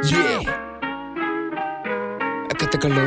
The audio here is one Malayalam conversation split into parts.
Yeah. കഥകളോ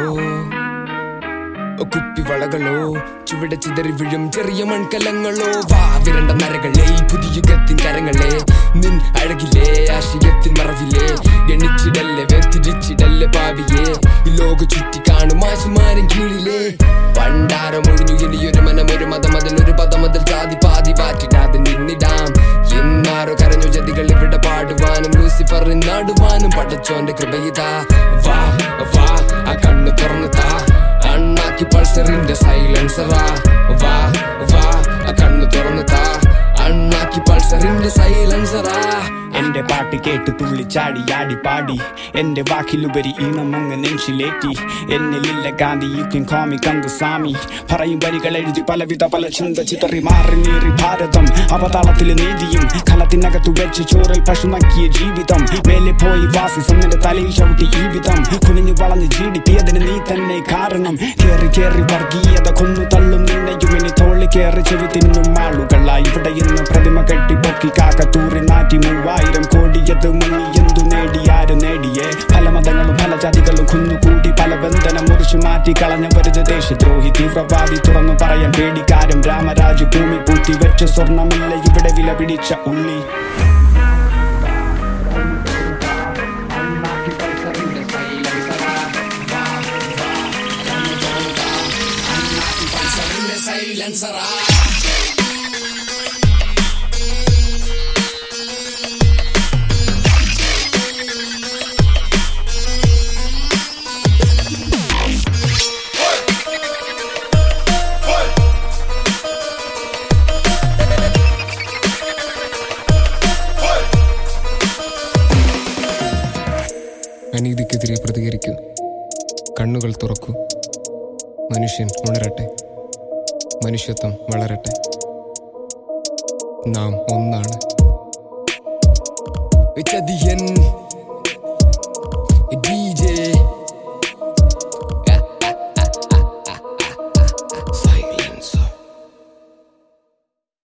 കുപ്പിവളകളോ ചുവടെ ചിതറി വീഴും ചെറിയ മൺകലങ്ങളോ വാ വിരണ്ട നരകളെ ഈ പുതിയുഗത്തിൻ കരങ്ങളെ നിൻ അഴകിലെ ആശയത്തിൻ മറവിലെ ഗണിച്ചിടല്ലേ വേർതിരിച്ചിടല്ലേ ഭാവിയെ ഈ ലോക ചുറ്റി കാണും ആശുമാരൻ കീഴിലെ പണ്ടാരം ഒഴിഞ്ഞു ഇനിയൊരു മനമൊരു മതം അതിലൊരു പദം അതിൽ ജാതി പാതി പാറ്റിടാതെ നിന്നിടാം എന്നാരോ കരഞ്ഞു ജതികൾ ഇവിടെ പാടുവാനും ലൂസിഫറിൻ നാടുവാനും പടച്ചോന്റെ കൃപയിതാ വാ വാ ആ കണ്ണു തുറന്നു താ അണ്ണാക്കി പൾസറിന്റെ സൈലൻസറാ വാ വാ ആ കണ്ണു തുറന്നു താ അണ്ണാക്കി പൾസറിന്റെ സൈലൻസറാ എന്റെ പാട്ട് കേട്ട് തുള്ളിച്ചാടി ആടി പാടി എന്റെ വാക്കിലുപരി ഈണം അങ്ങ് നെഞ്ചിലേറ്റി എന്നിലില്ല ഗാന്ധി യു കെൻ കോമി കന്ദസ്വാമി പറയും വരികൾ എഴുതി പലവിധ പല ചിന്ത ചിതറി മാറി നീറി ഭാരതം അവതാളത്തിലെ നീതിയും കലത്തിനകത്തു വെച്ച് ചോറിൽ പശു നക്കിയ ജീവിതം മേലെ പോയി വാസി സ്വന്നിന്റെ തലയിൽ ചവിട്ടി ഈ വിധം കുനിഞ്ഞു വളഞ്ഞ് ജീടിപ്പിയതിന് നീ തന്നെ കാരണം കേറി കേറി വർഗീയത കൊന്നു തള്ളും നിന്നെയും ഇനി തോളി കേറി ചെവി തിന്നും ആളുകളായി ഇവിടെ ഇന്ന് പ്രതിമ കെട്ടി പൊക്കി കാക്കത്തൂറി നാറ്റി മൂവായിരം കോടിയത് മുങ്ങി എന്തു നേടി ആര് നേടിയേ പല മതങ്ങളും പല ജാതികളും കുന്നുകൂടി പല ബന്ധനം മുറിച്ചു മാറ്റി കളഞ്ഞ വരുത് ദേശദ്രോഹി തീവ്രവാദി തുറന്നു പറയാൻ പേടിക്കാരും രാമരാജ് ഭൂമി പൂത്തി വെച്ച സ്വർണ്ണമില്ല ഇവിടെ വില പിടിച്ച ഉള്ളി അനീതിക്കെതിരെ പ്രതികരിക്കൂ കണ്ണുകൾ തുറക്കൂ മനുഷ്യൻ ഉണരട്ടെ മനുഷ്യത്വം വളരട്ടെ നാം ഒന്നാണ് ചതിയൻ